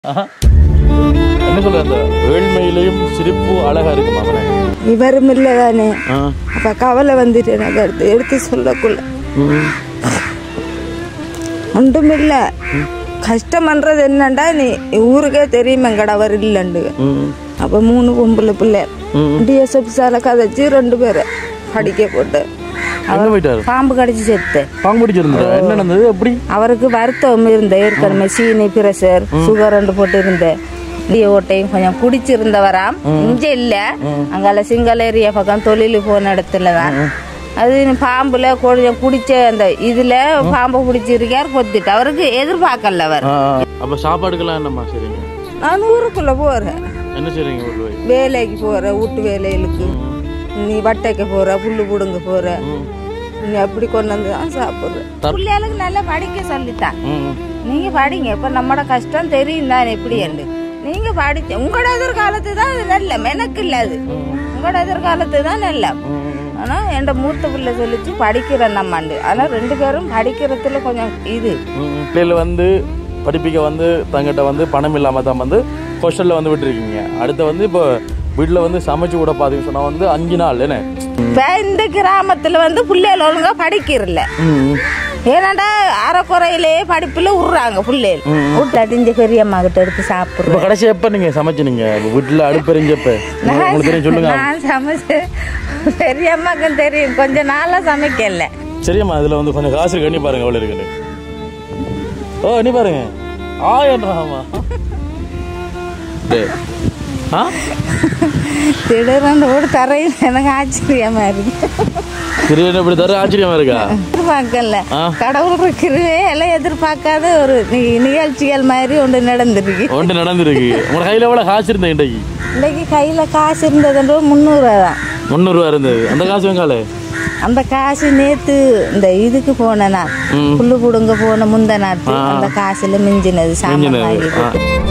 ஆஹா. என்ன சொல்ற அந்த ஏழ்மையிலையும் சிரிப்பு அழகா இருக்கு மகனே இவரும் இல்லை தானே ஆ. அப்போ கவலை வந்துட்டு எனக்கு எடுத்து எடுத்து சொல்லக்குள்ள ம். ஒன்றும் இல்லை கஷ்டம் பண்ணுறது என்னண்டா நீ ஊருக்கே தெரியும் எங்கட அவர் இல்லைண்டு ம். அப்போ மூணு பொம்பளை பிள்ளை ம். டிஎஸ்எஃப் சாலை கதைச்சு ரெண்டு பேரை படிக்க போட்டு எங்க போயிட்டாரு பாம்பு கடிச்சு செத்து பாம்பு பிடிச்சிருந்தா என்ன நடந்தது எப்படி அவருக்கு வருத்தம் இருந்த ஏற்கனவே சீனி பிரஷர் சுகர் ரெண்டு போட்டு இருந்தேன் இடிய ஓட்டையும் கொஞ்சம் குடிச்சிருந்தவராம் இங்க இல்ல அங்கால சிங்கள ஏரியா பக்கம் தொழில் போன இடத்துல தான் அது பாம்புல கொஞ்சம் குடிச்ச அந்த இதுல பாம்பை பிடிச்சிருக்கார் கொத்திட்டு அவருக்கு எதிர்பார்க்கல அவர் ஆ, அப்ப சாப்பாடுக்கெல்லாம் என்னம்மா செய்றீங்க நான் ஊருக்குள்ள போறேன் என்ன செய்றீங்க ஒரு போய் வேலைக்கு போற வீட்டு வேலைகளுக்கு நீ வட்டைக்கு போற புல்லு புடுங்க போற நீ அப்படி கொண்டு வந்து தான் சாப்பிடுற பிள்ளைகளுக்கு நல்லா படிக்க சொல்லித்தான் ம். நீங்க படிங்க இப்ப நம்மட கஷ்டம் தெரியும் தானே எப்படி என்று நீங்க படிச்ச உங்களோட எதிர்காலத்து தான் அது நல்ல எனக்கு இல்ல அது உங்களோட எதிர்காலத்து தான் நல்ல ஆனா என் மூத்த பிள்ளை சொல்லிச்சு படிக்கிறேன் நம்மாண்டு ஆனா ரெண்டு பேரும் படிக்கிறதுல கொஞ்சம் இது ம். பிள்ளைகள் வந்து படிப்பிக்க வந்து தங்கிட்ட வந்து பணம் இல்லாம தான் வந்து ஹாஸ்டல்ல வந்து விட்டுருக்கீங்க அடுத்து வந்து இப்போ வீட்டுல வந்து சமைச்சு கூட பாத்தீங்கன்னு சொன்னா வந்து அஞ்சு நாள் என்ன இப்ப இந்த கிராமத்துல வந்து பிள்ளைகள் ஒழுங்கா படிக்கிறல ம். ஏன்னாடா அறக்குறையிலேயே படிப்புல விடுறாங்க பிள்ளைகள் வீட்டாட்டி இந்த பெரியம்மா கிட்ட எடுத்து சாப்பிடுறோம் இப்ப கடைசி எப்ப நீங்க சமைச்சினீங்க வீட்டுல அடுப்பெரிஞ்சப்ப உங்களுக்கு தெரியும் சொல்லுங்க நான் சமைச்சு பெரியம்மாக்கும் தெரியும் கொஞ்ச நாளா சமைக்கல சரிம்மா இதுல வந்து கொஞ்சம் காசு இருக்கு எண்ணி பாருங்க எவ்வளவு இருக்குன்னு ஓ எண்ணி பாருங்க ஆயிரம் ரூபாமா டேய். ஆ திடீர்னு கூட தரையில் எனக்கு ஆச்சரியமா இருக்கு திடீர்னு இப்படி தர ஆச்சரியமா இருக்கா எதிர்பார்க்கல ஆ. கடவுள் இருக்கிறதே எல்லாம் எதிர்பார்க்காத ஒரு நி- நிகழ்ச்சிகள் மாதிரி ஒன்று நடந்திருக்கு ஒன்று நடந்திருக்கு உங்க கையில எவ்வளவு காசு இருந்தேன் இன்றைக்கு இன்னைக்கு கையில காசு இருந்ததுன்ற முந்நூறுவா தான் முந்நூறுவா இருந்தது அந்த காசு வெங்காலே அந்த காசு நேத்து இந்த இதுக்கு போனேன் நான் புல்லு புடுங்க போன முந்த நாட்டு அந்த காசுல மிஞ்சினது சாமான் வாங்கி ஆ.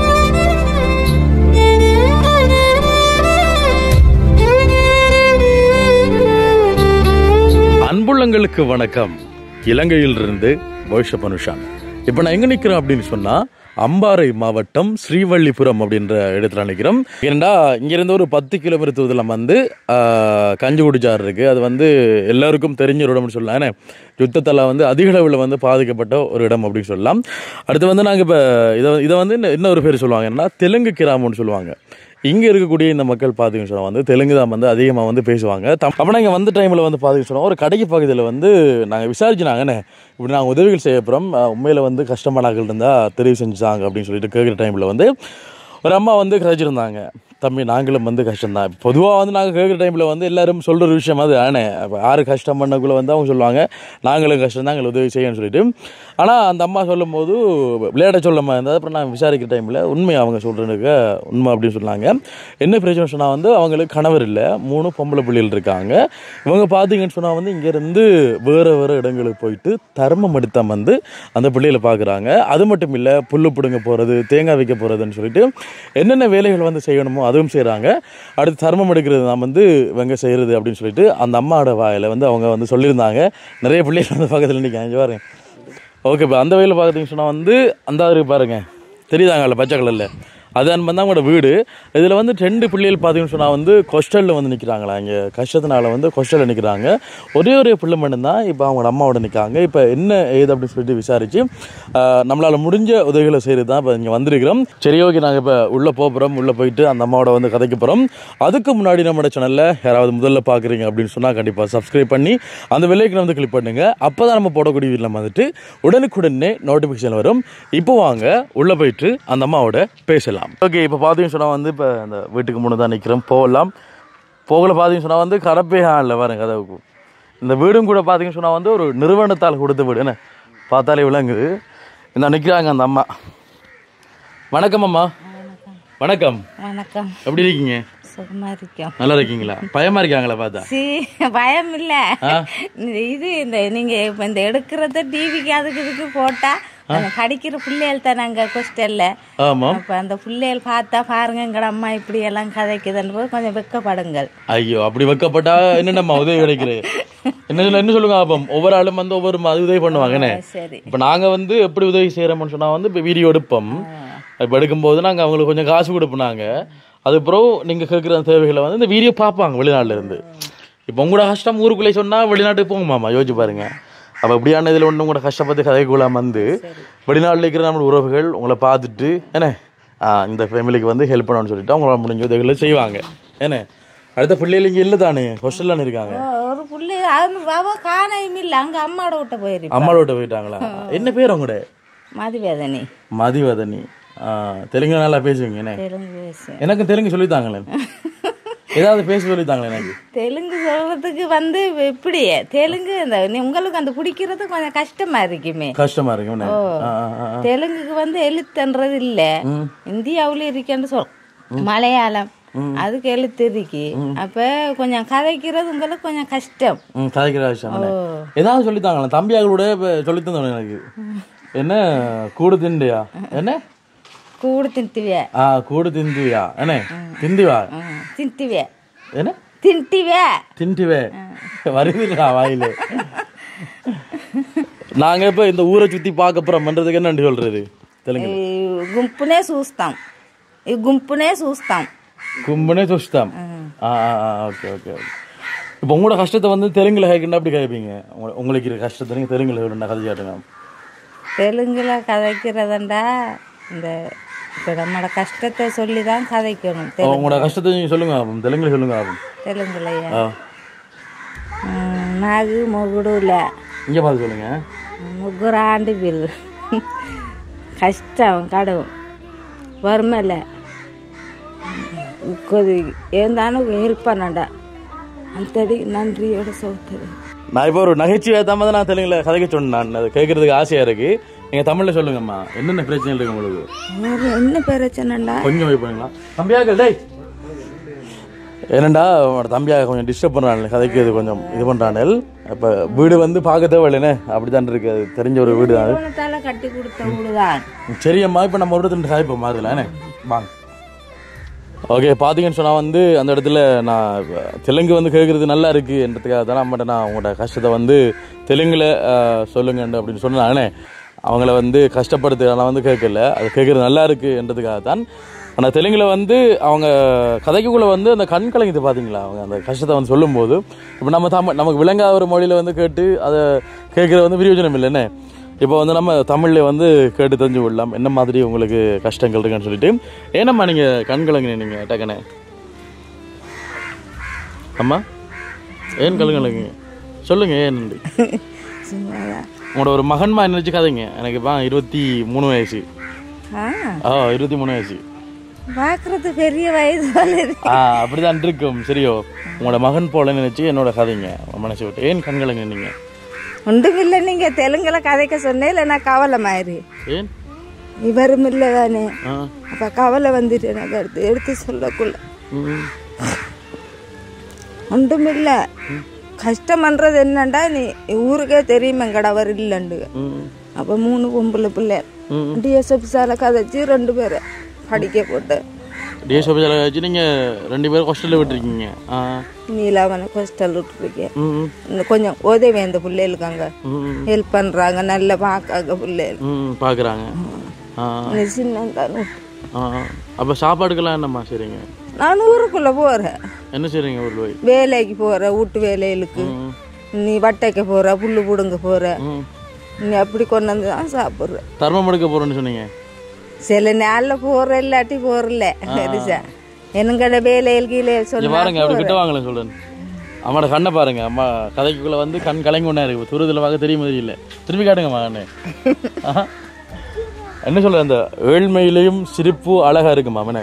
அன்புள்ளங்களுக்கு வணக்கம் இலங்கையிலிருந்து வைஷ பனுஷான் இப்போ நான் எங்க நிக்கிறேன் அப்படின்னு சொன்னா அம்பாறை மாவட்டம் ஸ்ரீவல்லிபுரம் அப்படின்ற இடத்துல நிற்கிறோம் ஏன்னா இங்கிருந்து ஒரு பத்து கிலோமீட்டர் தூரத்தில் வந்து ஆஹ், கஞ்சிக்குடிச்சாறு இருக்கு அது வந்து எல்லாருக்கும் தெரிஞ்ச ஒரு இடம்னு சொல்லலாம் ஏன்னா யுத்தத்தால் வந்து அதிக அளவில் வந்து பாதிக்கப்பட்ட ஒரு இடம் அப்படின்னு சொல்லலாம் அடுத்து வந்து நாங்கள் இப்போ இதை இதை வந்து இன்ன- இன்னொரு பேர் சொல்லுவாங்க என்னன்னா தெலுங்கு கிராமம்னு சொல்லுவாங்க இங்கே இருக்கக்கூடிய இந்த மக்கள் பார்த்தீங்கன்னு சொன்னால் வந்து தெலுங்கு தான் வந்து அதிகமாக வந்து பேசுவாங்க தம் அப்போ நாங்கள் வந்த டைமில் வந்து பார்த்தீங்கன்னு சொன்னால் ஒரு கடைக்கு பகுதியில் வந்து நாங்கள் விசாரிச்சுனாங்கண்ணே இப்படி நாங்கள் உதவிகள் செய்ய போகிறோம் உண்மையில் வந்து கஷ்டமானாக்கள் இருந்தால் தெரிவு செஞ்சாங்க அப்படின்னு சொல்லிட்டு கேட்குற டைமில் வந்து ஒரு அம்மா வந்து கதைச்சிருந்தாங்க தம்பி நாங்களும் வந்து கஷ்டம்தான் பொதுவாக வந்து நாங்கள் கேட்குற டைமில் வந்து எல்லாரும் சொல்கிற ஒரு விஷயம் அது ஆனே அப்போ யார் கஷ்டம் பண்ணக்குள்ளே வந்து அவங்க சொல்லுவாங்க நாங்களும் கஷ்டம் தான் எங்களுக்கு உதவி செய்யணும்னு சொல்லிட்டு ஆனால் அந்த அம்மா சொல்லும் போது விளையாட சொல்லாமல் இருந்தது அப்புறம் நான் விசாரிக்கிற டைமில் உண்மை அவங்க சொல்கிறதுக்கு உண்மை அப்படின்னு சொன்னாங்க என்ன பிரச்சனை சொன்னால் வந்து அவங்களுக்கு கணவர் இல்லை மூணு பொம்பளை பிள்ளைகள் இருக்காங்க இவங்க பார்த்தீங்கன்னு சொன்னால் வந்து இங்கேருந்து வேறு வேறு இடங்களுக்கு போயிட்டு தர்மம் எடுத்த வந்து அந்த பிள்ளைகளை பார்க்குறாங்க அது மட்டும் இல்லை புல்லு பிடுங்க போகிறது தேங்காய் வைக்க போகிறதுன்னு சொல்லிட்டு என்னென்ன வேலைகள் வந்து செய்யணுமோ அதுவும் செய்கிறாங்க அடுத்து தர்மம் எடுக்கிறது தான் வந்து இவங்க செய்கிறது அப்படின்னு சொல்லிட்டு அந்த அம்மாவோட வாயில் வந்து அவங்க வந்து சொல்லியிருந்தாங்க நிறைய பிள்ளைகள் வந்து பக்கத்தில் நிற்காங்க பாருங்க ஓகே இப்போ அந்த வயலில் பார்த்தீங்கன்னு சொன்னால் வந்து அந்த இருக்கு பாருங்க தெரியுதாங்கல்ல பச்சை கலரில் அதான் வந்து அவங்களோட வீடு இதில் வந்து ரெண்டு பிள்ளைகள் பார்த்தீங்கன்னு சொன்னால் வந்து கொஸ்டலில் வந்து நிற்கிறாங்களா இங்கே கஷ்டத்தினால வந்து கொஸ்டலில் நிற்கிறாங்க ஒரே ஒரே பிள்ளை மட்டும்தான் இப்போ அவங்களோட அம்மாவோட நிற்காங்க இப்போ என்ன ஏது அப்படின்னு சொல்லிட்டு விசாரித்து நம்மளால் முடிஞ்ச உதவிகளை செய்கிறது தான் இப்போ இங்கே வந்திருக்கிறோம் சரி ஓகே நாங்கள் இப்போ உள்ளே போகிறோம் உள்ளே போயிட்டு அந்த அம்மாவோட வந்து கதைக்க போகிறோம் அதுக்கு முன்னாடி நம்மளோட சேனலில் யாராவது முதல்ல பார்க்குறீங்க அப்படின்னு சொன்னால் கண்டிப்பாக சப்ஸ்கிரைப் பண்ணி அந்த விலைக்கு வந்து கிளிக் பண்ணுங்க அப்போ தான் நம்ம போடக்கூடிய வீட்டில் வந்துட்டு உடனுக்குடனே நோட்டிஃபிகேஷன் வரும் இப்போ வாங்க உள்ளே போயிட்டு அந்த அம்மாவோட பேசலாம் ஓகே இப்போ பார்த்தீங்கன்னு சொன்னால் வந்து இப்போ அந்த வீட்டுக்கு முன்னே தான் நிற்கிறோம் போகலாம் போகல பார்த்தீங்கன்னு சொன்னால் வந்து கரப்பே இல்லை பாருங்க கதவுக்கு இந்த வீடும் கூட பார்த்தீங்கன்னு சொன்னால் வந்து ஒரு நிறுவனத்தால் கொடுத்த வீடு என்ன பார்த்தாலே விளங்குது இந்த நிற்கிறாங்க அந்த அம்மா வணக்கம் அம்மா வணக்கம் வணக்கம் எப்படி இருக்கீங்க சுகமா இருக்கோம் நல்லா இருக்கீங்களா பயமா இருக்காங்களா பார்த்தா சீ பயம் இல்ல ஆ? இது இந்த நீங்க இப்ப இந்த எடுக்கிறத டிவிக்கு அதுக்கு இதுக்கு போட்டா அந்த கடிக்கிற பிள்ளைகள் தான் நாங்க கொஸ்டல்ல ஆமாம் அப்ப அந்த பிள்ளைகள் பார்த்தா பாருங்க எங்கட அம்மா இப்படி எல்லாம் கதைக்குதுன்னு போது கொஞ்சம் வெக்கப்படுங்கள் ஐயோ அப்படி வைக்கப்பட்டா என்னென்னம்மா உதவி கிடைக்குது என்ன சொல்ல- என்ன சொல்லுங்க அப்போ ஒவ்வொரு ஆளும் வந்து ஒவ்வொரு ம- உதவி பண்ணுவாங்கண்ணே சரி இப்போ நாங்க வந்து எப்படி உதவி செய்யறோம்னு சொன்னா வந்து இப்போ வீடியோ எடுப்போம் இப்போ எடுக்கும்போது நாங்கள் அவங்களுக்கு கொஞ்சம் காசு கொடுப்போனாங்க அதுக்கப்புறம் நீங்கள் கேட்குற அந்த தேவைகளை வந்து இந்த வீடியோ பார்ப்பாங்க வெளிநாட்டுல இருந்து இப்போ உங்களோட கஷ்டம் ஊருக்குள்ளே சொன்னால் வெளிநாட்டுக்கு போங்க மாமா யோசிச்சு பாருங்க அப்போ இப்படியான இதில் ஒன்று உங்களோட கஷ்டப்பட்டு கதைக்குள்ளாம வந்து வெளிநாட்டில் இருக்கிற நம்ம உறவுகள் உங்களை பார்த்துட்டு என்ன ஆ, இந்த ஃபேமிலிக்கு வந்து ஹெல்ப் பண்ணணும்னு சொல்லிட்டு அவங்கள முடிஞ்ச உதவிகளை செய்வாங்க என்ன அடுத்த பிள்ளைகள் இங்கே இல்லை தானே ஹாஸ்டலில் இருக்காங்க ஒரு புள்ளி அது அவ காணையும் இல்லை அங்க அம்மாவோட விட்ட போயிருப்பா அம்மாவோட விட்டு போயிட்டாங்களா என்ன பேர் உங்களோட மதிவேதனி மதிவதனி ஆ, தெலுங்கு நல்லா பேசுவீங்க என்ன தெலுங்கு பேசு எனக்கு தெலுங்கு சொல்லித்தாங்களே ஏதாவது பேச சொல்லித்தாங்களே எனக்கு தெலுங்கு சொல்றதுக்கு வந்து இப்படி தெலுங்கு இந்த நீ- உங்களுக்கு அந்த பிடிக்கிறது கொஞ்சம் கஷ்டமா இருக்குமே கஷ்டமா இருக்கு என்ன? ஆ, ஆ, ஆ, ஆ. தெலுங்குக்கு வந்து எழுத்துன்றது இல்ல இந்தியாவுல இருக்கேன்னு சொல் மலையாளம் அதுக்கு எழுத்து இருக்கு அப்ப கொஞ்சம் கதைக்கிறது உங்களுக்கு கொஞ்சம் கஷ்டம் ம், கதைக்கிற விஷயம் என்ன? ஏதாவது சொல்லித்தாங்களே தம்பியாங்களோட சொல்லி தந்தோம் எனக்கு என்ன கூடு திண்டியா என்ன கூடு தின்ட்டுவே ஆ கூடு திந்தியா என்ன திந்திவா தின்ட்டுவே என்ன தின்ட்டுவே திண்டிவே வருதுடா வாயில நாங்க இப்ப இந்த ஊரை சுத்தி பார்க்க போறோம்ன்றதுக்கு என்ன சொல்றது தெலுங்கு ఈ గుంపునే చూస్తాం ఈ గుంపునే చూస్తాం கும்பனே சுஷ்டம் ஆ ஆ ஆ ஓகே ஓகே ஓகே இப்போ உங்களோட கஷ்டத்தை வந்து தெலுங்குல கேட்கணும் அப்படி கேட்பீங்க உங்க- உங்களுக்கு இருக்கிற கஷ்டத்தை நீங்க தெலுங்குல கேட்கணும் கதை காட்டுங்க தெலுங்குல கதைக்கிறதண்டா இந்த இப்போ நம்மளோட கஷ்டத்தை சொல்லி தான் கதைக்கணும் ஓ, தெலுங்கு உங்களோட கஷ்டத்தை நீங்க சொல்லுங்க ஆகும் தெலுங்குல சொல்லுங்க ஆகும் தெலுங்குலையா ஆ ఉమ్, నాకు మొగుడులే இங்க பார்த்து சொல்லுங்க ముగ్గురు ఆంటి పిల్లలు కష్టం కడవు వర్మలే కొద్ది ఏందానో ఏర్పనండ అంతడి நன்றியோட சோத்துது நான் இப்போ ஒரு நகைச்சுவை தான் நான் தெலுங்குல கதைக்க சொன்னேன் நான் அது கேட்கறதுக்கு ஆசையா இருக்கு நீங்க தமிழ்ல சொல்லுங்கம்மா என்னென்ன பிரச்சனை இருக்கு உங்களுக்கு வேற என்ன பிரச்சனைடா கொஞ்சம் வெயிட் பண்ணுங்களா தம்பியாக டேய் ஏனண்டா உன்னோட தம்பியாக கொஞ்சம் டிஸ்டர்ப் பண்ணுறாங்க கதைக்கு கொஞ்சம் இது பண்ணுறானல் அப்போ வீடு வந்து பார்க்க தேவையில்லைண்ணே அப்படி தான் இருக்கு அது தெரிஞ்ச ஒரு வீடு தான் அது. தலை கட்டி கொடுத்த வீடுதான் சரியம்மா இப்போ நம்ம ஒரு இடத்துல சாய்ப்போம் மாறுதல என்ன வாங்க ஓகே பார்த்தீங்கன்னு சொன்னால் வந்து அந்த இடத்துல நான் இப்ப தெலுங்கு வந்து கேட்குறது நல்லா இருக்குன்றதுக்காக தான் அம்மாட்ட நான் அவங்களோட கஷ்டத்தை வந்து தெலுங்கில் சொல்லுங்க அப்படின்னு சொன்னானே அவங்கள வந்து கஷ்டப்படுத்து நான் வந்து கேட்கல அது கேட்குறது நல்லா இருக்குன்றதுக்காக தான் ஆனால் தெலுங்கில் வந்து அவங்க கதைக்குள்ளே வந்து அந்த கண் கலங்குது பார்த்தீங்களா அவங்க அந்த கஷ்டத்தை வந்து சொல்லும்போது இப்போ நம்ம தமிழ் நமக்கு விளங்காத ஒரு மொழியில் வந்து கேட்டு அதை கேட்குறது வந்து பிரயோஜனம் இல்லைன்னு இப்போ வந்து நம்ம தமிழில் வந்து கேட்டு தெரிஞ்சு விடலாம் என்ன மாதிரி உங்களுக்கு கஷ்டங்கள் இருக்குன்னு சொல்லிட்டு ஏனம்மா நீங்கள் கண் கலங்குனீங்க நீங்கள் டக்குனே அம்மா ஏன் கலங்கலங்க சொல்லுங்க ஏன் சும்மாதான் உங்களோட ஒரு மகன்மா என்ன வச்சு கதைங்க எனக்கு இப்போ இருபத்தி மூணு வயசு ஆ ஆ இருபத்தி மூணு வயசு பார்க்கறது பெரிய வயது போல இருக்கு. ஆ அப்படிதான் இருக்கும் சரியோ உங்களோட மகன் போல நினைச்சு என்னோட கதைங்க மனசு விட்டு ஏன் கண் கலங்குனீங்க ஒன்றுமில்லை நீங்க தெலுங்குல கதைக்க சொன்னே இல்லை நான் கவலை மாதிரி ஏன் இவரும் இல்லை தானே ஆ அப்ப கவலை வந்துட்டு எனக்கு எடுத்து எடுத்து சொல்லக்குள்ள ம். ஒன்றுமில்ல கஷ்டம் பண்றது என்னண்டா நீ ஊருக்கே தெரியும் எங்கட அவர் இல்லைண்டு ம். அப்ப மூணு பொம்பளை பிள்ளை ம். டிஎஸ்எஃப் சால கதைச்சு ரெண்டு பேரை படிக்க போட்டு டிஎஸ் ஆஃபீஸில் வச்சு நீங்கள் ரெண்டு பேரும் ஹாஸ்டலில் விட்டுருக்கீங்க ஆ நீலாவன ஹாஸ்டல் விட்டுருக்கேன் ம் இன்னும் கொஞ்சம் உதவி அந்த பிள்ளைகளுக்கு அங்க ம் ஹெல்ப் பண்றாங்க நல்லா பார்க்காங்க பிள்ளைகள் ம் பார்க்குறாங்க ஆ நீ சின்ன ஆ அப்போ சாப்பாடுக்கெல்லாம் என்னம்மா செய்றீங்க நான் ஊருக்குள்ள போறேன் என்ன செய்றீங்க ஒரு போய் வேலைக்கு போற வீட்டு வேலைகளுக்கு ம் நீ வட்டைக்க போற புல்லு புடுங்க போற ம் நீ அப்படி கொண்டு வந்து தான் சாப்பிட்ற தர்மம் எடுக்க போகிறேன்னு சொன்னீங்க சில நாள்ல போற இல்லாட்டி போறல பெருசா என்னங்கட வேலையில் கீழே இங்க சொன்னா பாருங்க அப்படி கிட்ட வாங்களேன் சொல்லுங்க அம்மாட கண்ணை பாருங்க அம்மா கதைக்குள்ள வந்து கண் கலங்கி ஒன்றா இருக்கு தூரத்தில் பார்க்க தெரிய மாதிரி இல்லை திருப்பி காட்டுங்க மகனே ஆஹா. என்ன சொல்ற அந்த ஏழ்மையிலையும் சிரிப்பு அழகா இருக்கு மாமனே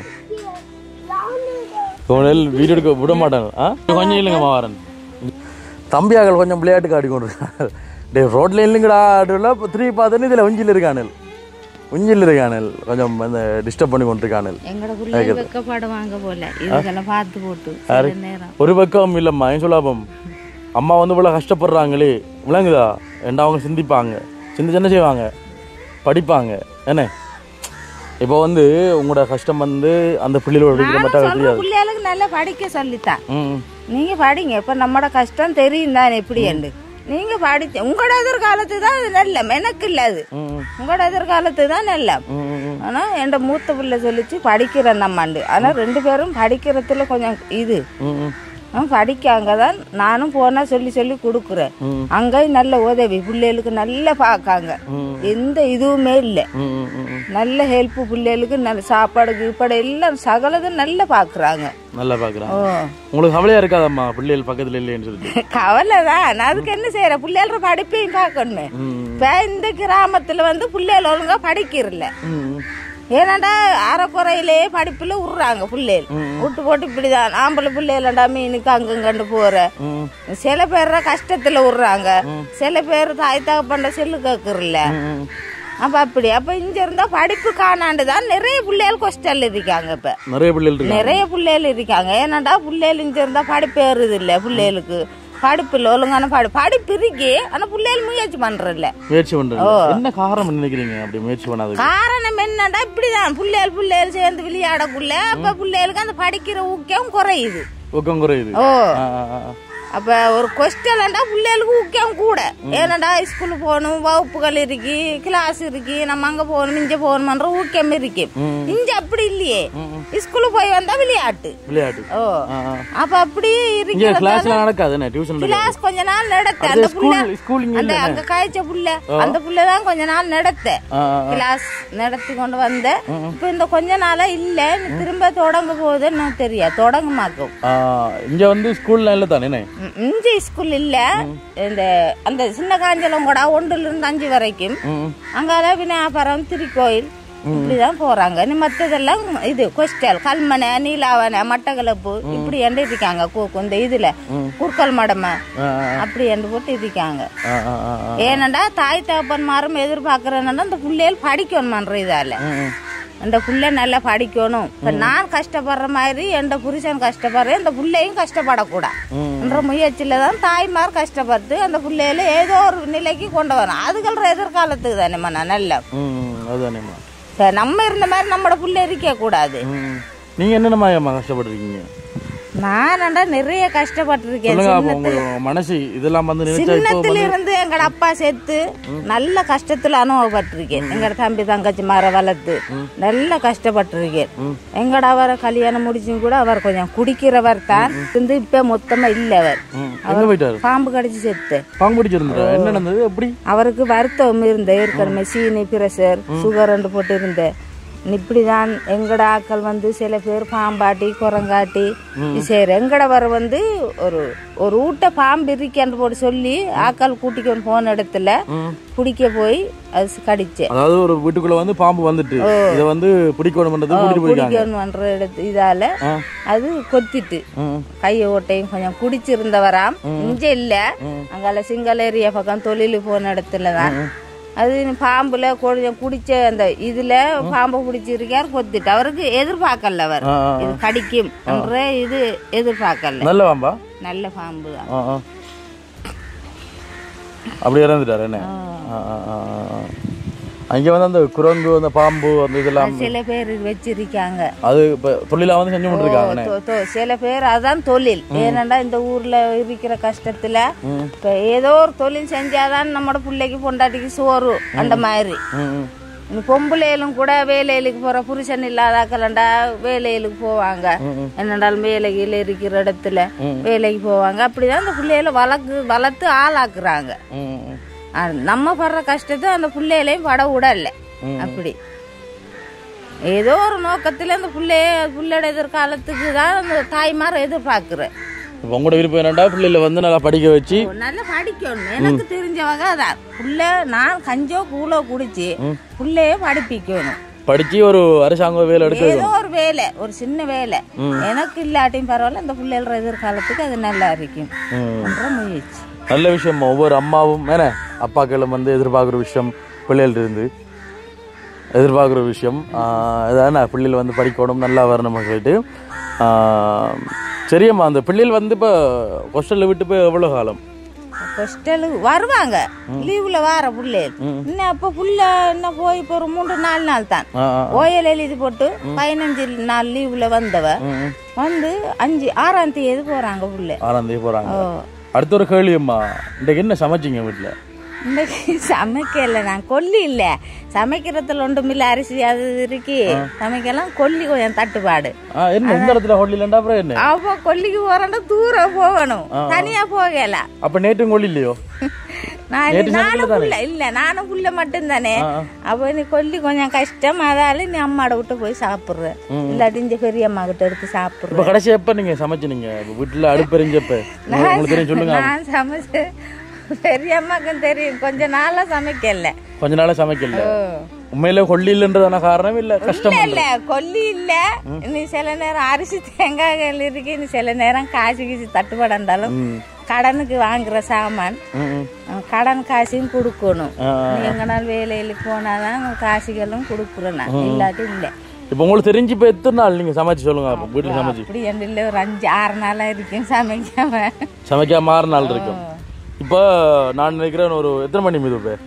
உடல் வீடியோ எடுக்க விட மாட்டாங்க ஆ கொஞ்சம் இல்லைங்க மாவரன் தம்பியாக்கள் கொஞ்சம் விளையாட்டு காட்டி கொண்டு இருக்காங்க டே ரோட்ல இல்லைங்கடா ஆடுல திருப்பி பார்த்தோன்னு இதில் உஞ்சில் இருக்கானல் உஞ்சில் இருக்கானல் கொஞ்சம் அந்த டிஸ்டர்ப் பண்ணி கொண்டு இருக்கானல் எங்கட பிள்ளை வெக்கப்படுவாங்க போல இதுக்கெல்லாம் பார்த்து போட்டு சில நேரம் ஒரு பக்கம் இல்லைம்மா ஏன் சொல்லாப்பம் அம்மா வந்து இவ்வளோ கஷ்டப்படுறாங்களே விளங்குதா ரெண்டா அவங்க சிந்திப்பாங்க சிந்திச்சு என்ன செய்வாங்க படிப்பாங்க என்ன இப்போ வந்து உங்களோட கஷ்டம் வந்து அந்த பிள்ளைகளோட படிக்கிற மட்டும் சொல்ற தெரியாது பிள்ளைகளுக்கு நல்லா படிக்க சொல்லித்தான் ம் நீங்க படிங்க இப்ப நம்மட கஷ்டம் தெரியும் தானே எப்படி என்று நீங்க படிச்ச உங்களோட எதிர்காலத்து தான் அது நல்ல எனக்கு இல்ல அது ம் உங்களோட எதிர்காலத்து தான் நல்ல ம், ம், ம். ஆனா என் மூத்த பிள்ளை சொல்லிச்சு படிக்கிறேன் நம்மாண்டு ஆனா ரெண்டு பேரும் படிக்கிறதுல கொஞ்சம் இது ம் ம் அவன் படிக்காங்க தான் நானும் போனா சொல்லி சொல்லி கொடுக்குறேன் ம். அங்கேயும் நல்ல உதவி பிள்ளைகளுக்கு நல்லா பார்க்காங்க ம். எந்த இதுவுமே இல்லை ம் ம் ம் ம். நல்ல ஹெல்ப் பிள்ளைகளுக்கு நல்ல சாப்பாடு கீப்பாடு எல்லாம் சகலதும் நல்லா பார்க்குறாங்க நல்லா பார்க்குறேன் ஓ உங்களுக்கு கவலையா இருக்காதம்மா பிள்ளைகள் பக்கத்துல இல்லைன்னு சொல்லிட்டு கவலை தான் அதுக்கு என்ன செய்யற பிள்ளைகள படிப்பையும் பார்க்கணுமே ம் இப்போ இந்த கிராமத்துல வந்து பிள்ளைகள் ஒழுங்கா படிக்கிறல ம் ம். ஏன்னாடா அறக்குறையிலே படிப்புல விட்றாங்க பிள்ளைகள் விட்டு போட்டு இப்படிதான் ஆம்பளை பிள்ளைகளடா மீனுக்கு அங்கங்கண்டு போற ம் சில பேர் கஷ்டத்துல விடுறாங்க சில பேர் தாய் தகப்பண்ட செல்லு கேக்குறல ம் அப்ப அப்படி அப்ப இங்க இருந்தா படிப்பு காணாண்டு தான் நிறைய பிள்ளைகள் கொஸ்டல் இருக்காங்க இப்ப நிறைய பிள்ளைகள் இருக்கு நிறைய பிள்ளைகள் இருக்காங்க ஏன்னாடா பிள்ளைகள் இங்க இருந்தா படிப்பு ஏறுது இல்ல பிள்ளைகளுக்கு படிப்பு இல்ல ஒழுங்கான படி படிப்பு இருக்கு ஆனா பிள்ளைகள் முயற்சி பண்றதில்ல முயற்சி பண்றீங்க என்ன காரணம் நினைக்கிறீங்க அப்படி முயற்சி பண்ணாதது காரணம் என்னடா இப்படிதான் பிள்ளைகள் பிள்ளைகள் சேர்ந்து விளையாடக்குள்ள அப்ப பிள்ளைகளுக்கு அந்த படிக்கிற ஊக்கம் குறையுது ஊக்கம் குறையுது ஓ ஆ, ஆ, ஆ. அப்ப ஒரு கொஸ்டன்டா பிள்ளைகளுக்கு ஊக்கம் கூட ஏன்னாடா ஸ்கூல் போகணும் வகுப்புகள் இருக்கு கிளாஸ் இருக்கு நம்ம அங்க போகணும் இங்க போகணும்ன்ற ஊக்கம் இருக்கு இங்க அப்படி இல்லையே ஸ்கூலுக்கு போய் வந்தா விளையாட்டு விளையாட்டு ஓ ஆ, ஆ. அப்ப அப்படி இங்க இருக்கு கிளாஸ்ல நடக்காது என்ன டியூஷன் கிளாஸ் கொஞ்ச நாள் நடத்த அந்த புள்ள ஸ்கூல் ஸ்கூல் இங்க அந்த அங்க காய்ச்ச புள்ள அந்த புள்ள தான் கொஞ்ச நாள் நடத்த ஆ, ஆ, ஆ. கிளாஸ் நடத்தி கொண்டு வந்த இப்ப இந்த கொஞ்ச நாளா இல்ல இனி திரும்ப தொடங்க போகுது எனக்கு தெரியாது தொடங்குமாக்கும் ஆ, இங்க வந்து ஸ்கூல்ல இல்ல தானே என்ன? ம், இஞ்சி ஸ்கூல் இல்ல இந்த அந்த சின்ன காஞ்சலம் கூட ஒன்றுல இருந்து அஞ்சு வரைக்கும் ம் அங்கால விநாயகபுரம் திருக்கோயில் இப்படிதான் போறாங்க இனி மத்ததெல்லாம் இது கொஸ்டல் கல்மனை நீலாவனை மட்டக்களப்பு இப்படி என்று இருக்காங்க கூக்கு இந்த இதுல குறுக்கல் மடமை ஆ, அப்படி என்று போட்டு இருக்காங்க ஆ, ஆ, ஆ, ஆ. ஏனண்டா தாய் தகப்பன் மாரும் எதிர்பார்க்கறேன்னா இந்த பிள்ளைகள் படிக்கணுமன்ற இதால ம், ம். அந்த புள்ள நல்லா படிக்கணும் இப்ப நான் கஷ்டப்படுற மாதிரி எந்த புருஷன் கஷ்டப்படுறேன் இந்த பிள்ளையும் கஷ்டப்படக்கூடாது என்ற முயற்சியில தான் தாய்மார் கஷ்டப்பட்டு அந்த பிள்ளையில ஏதோ ஒரு நிலைக்கு கொண்டு வரணும் அதுகள எதிர்காலத்துக்கு தானேம்மா நான் நல்ல ம், ம். அதுதானேம்மா இப்ப நம்ம இருந்த மாதிரி நம்மளோட புள்ள இருக்க கூடாது ம். நீங்க என்னென்னமா ஏம்மா கஷ்டப்பட்டிருக்கீங்க நானண்டா நிறைய கஷ்டப்பட்டிருக்கேன் சொல்லுங்க அப்போ உங்க மனசு இதெல்லாம் வந்து நினைச்சா இப்போ சின்னத்துல இருந்து எங்கட அப்பா செத்து நல்ல கஷ்டத்துல அனுபவப்பட்டிருக்கேன் எங்கட தம்பி தங்கச்சி மர வளர்த்து நல்ல கஷ்டப்பட்டிருக்கேன் எங்கட அவரை கல்யாணம் முடிச்சும் கூட அவர் கொஞ்சம் குடிக்கிறவர் தான் இருந்து இப்ப மொத்தமா இல்ல அவர் ம். எங்க போயிட்டாரு பாம்பு கடிச்சு செத்து பாம்பு பிடிச்சிருந்தா என்ன நடந்தது எப்படி அவருக்கு வருத்தம் இருந்த ஏற்கனவே சீனி பிரஷர் சுகர் ரெண்டு போட்டு இருந்த இப்படிதான் எங்கட ஆக்கள் வந்து சில பேர் பாம்பாட்டி குரங்காட்டி சரி எங்கட வர வந்து ஒரு ஒரு ஊட்ட பாம்பு இருக்கேன்னு போட்டு சொல்லி ஆக்கள் கூட்டிக்கொண்டு போன இடத்துல பிடிக்க போய் அது கடிச்சேன் அதாவது ஒரு வீட்டுக்குள்ள வந்து பாம்பு வந்துட்டு இத வந்து பிடிக்கணும்ன்றது கூட்டிட்டு போயிருக்காங்க பிடிக்கணும் பண்ற இடத்து இதால ஆ. அது கொத்திட்டு ம். கைய ஓட்டையும் கொஞ்சம் குடிச்சிருந்தவராம் இங்க இல்ல அங்கால சிங்கள ஏரியா பக்கம் தொழில் போன இடத்துல தான் அது பாம்புல கொஞ்சம் குடிச்ச அந்த இதுல பாம்பை பிடிச்சிருக்கார் கொத்திட்டு அவருக்கு எதிர்பார்க்கல அவர் ஆ, ஆ, இது கடிக்கும் என்ற இது எதிர்பார்க்கல நல்ல பாம்பா நல்ல பாம்பு தான் ஆ, ஆ. அப்படி இறந்துட்டாரு என்ன ஆ, ஆ, ஆ, ஆ. அங்க வந்து அந்த குரங்கு அந்த பாம்பு அந்த இதெல்லாம் சில பேர் வச்சிருக்காங்க அது இப்ப தொழிலா வந்து செஞ்சு கொண்டிருக்காங்க தொ- தொ- சில பேர் அதான் தொழில் ஏனண்டா இந்த ஊர்ல இருக்கிற கஷ்டத்துல இப்ப ஏதோ ஒரு தொழில் செஞ்சாதான் நம்மட பிள்ளைக்கு பொண்டாட்டிக்கு சோறு அந்த மாதிரி ம், ம். இந்த பொம்பளையிலும் கூட வேலைகளுக்கு போற புருஷன் இல்லாதாக்கலண்டா வேலைகளுக்கு போவாங்க என்னடாலும் வேலைகள் இருக்கிற இடத்துல வேலைக்கு போவாங்க அப்படிதான் அந்த பிள்ளைகளை வளர்க்கு வளர்த்து ஆளாக்குறாங்க ம், ம். ஆ, நம்ம படுற கஷ்டத்தை அந்த பிள்ளைகளையும் பட விடல அப்படி ஏதோ ஒரு நோக்கத்துல அந்த பிள்ளைய பிள்ளையோட எதிர்காலத்துக்கு தான் அந்த தாய்மார் எதிர்பார்க்குறேன் இப்ப உங்களோட விருப்பம் என்னடா பிள்ளைல வந்து நல்லா படிக்க வச்சு நல்லா படிக்கணும் எனக்கு தெரிஞ்சவங்க அதான் புள்ள நான் கஞ்சோ கூலோ குடிச்சு புள்ளைய படிப்பிக்கணும் படிச்சு ஒரு அரசாங்க வேலை எடுக்க ஏதோ ஒரு வேலை ஒரு சின்ன வேலை எனக்கு இல்லாட்டியும் பரவாயில்ல அந்த பிள்ளைகள எதிர்காலத்துக்கு அது நல்லா இருக்கும் ம். என்ற முயற்சி நல்ல விஷயம் ஒவ்வொரு அம்மாவும் என்ன அப்பாக்களும் வந்து எதிர்பார்க்குற விஷயம் பிள்ளைகள் இருந்து எதிர்பார்க்குற விஷயம் அதான பிள்ளைகள் வந்து படிக்கணும் நல்லா வரணும் சொல்லிட்டு ஆஹ், சரியம்மா அந்த பிள்ளைகள் வந்து இப்போ ஹாஸ்டலில் விட்டு போய் எவ்வளோ காலம் ஹாஸ்டலுக்கு வருவாங்க லீவுல வார பிள்ளைகள் இன்னும் அப்ப புள்ள என்ன போய் இப்போ ஒரு மூன்று நாலு நாள் தான் ஆ, ஆ. ஓயல் எழுதி போட்டு பதினஞ்சு நாள் லீவுல வந்தவ ம். வந்து அஞ்சு ஆறாம் தேதி போறாங்க புள்ள ஆறாம் தேதி போகிறாங்க ஓ. அடுத்த ஒரு கேள்வியம்மா இன்றைக்கு என்ன சமைச்சிங்க வீட்டில் இன்னைக்கு சமைக்கல நான் கொல்லி இல்ல சமைக்கிறதுல ஒன்றுமில்ல அரிசி அது இது இருக்கு சமைக்கலாம் கொல்லி கொஞ்சம் தட்டுப்பாடு ஆ, என்ன இந்த இடத்துல ஹோட்டல் இல்லைண்டா அப்புறம் என்ன அப்போ கொல்லிக்கு போறேன்னா தூரம் போகணும் தனியா போகல அப்ப நேற்றும் கொள்ளி இல்லையோ நான் நேத்து நானும் புள்ள இல்ல நானும் புள்ள மட்டும்தானே அப்போ நீ கொல்லி கொஞ்சம் கஷ்டம் அதால நீ அம்மாட விட்டு போய் சாப்பிடுற இல்லாட்டி இந்த பெரிய அம்மா கிட்ட எடுத்து சாப்பிடுற இப்ப கடைசி எப்ப நீங்க சமைச்சினீங்க வீட்டுல அடுப்பெரிஞ்சப்ப உங்களுக்கு தெரியும் சொல்லுங்க நான் சமைச்சு பெரிய அம்மாக்கும் தெரியும் கொஞ்ச நாளா சமைக்கல கொஞ்ச நாளா சமைக்கல உண்மையில கொள்ளி இல்லைன்றதான காரணம் இல்ல கஷ்டம் இல்ல இல்ல கொல்லி இல்ல நீ சில நேரம் அரிசி தேங்காய்கள் இருக்கு நீ சில நேரம் காசு கீசி தட்டுப்பாடு இருந்தாலும் கடனுக்கு வாங்குற சாமான் ம், ம். அஹ் கடன் காசையும் கொடுக்கணும் ஆ, நீ எங்கனாலும் வேலையில போனாதான் காசுகளும் கொடுக்குறேன் நான் இல்லாட்டி இல்லை இப்ப உங்களுக்கு தெரிஞ்சு இப்ப எத்தனை நாள் நீங்க சமைச்சு சொல்லுங்க அப்ப வீட்டுல சமைச்சு அப்படி என் இல்லை ஒரு அஞ்சு ஆறு நாளா இருக்கும் சமைக்காம சமைக்காம ஆறு நாள் இருக்கும் இப்போ நான் நினைக்கிறேன் ஒரு எத்தனை மணி மீது இப்போ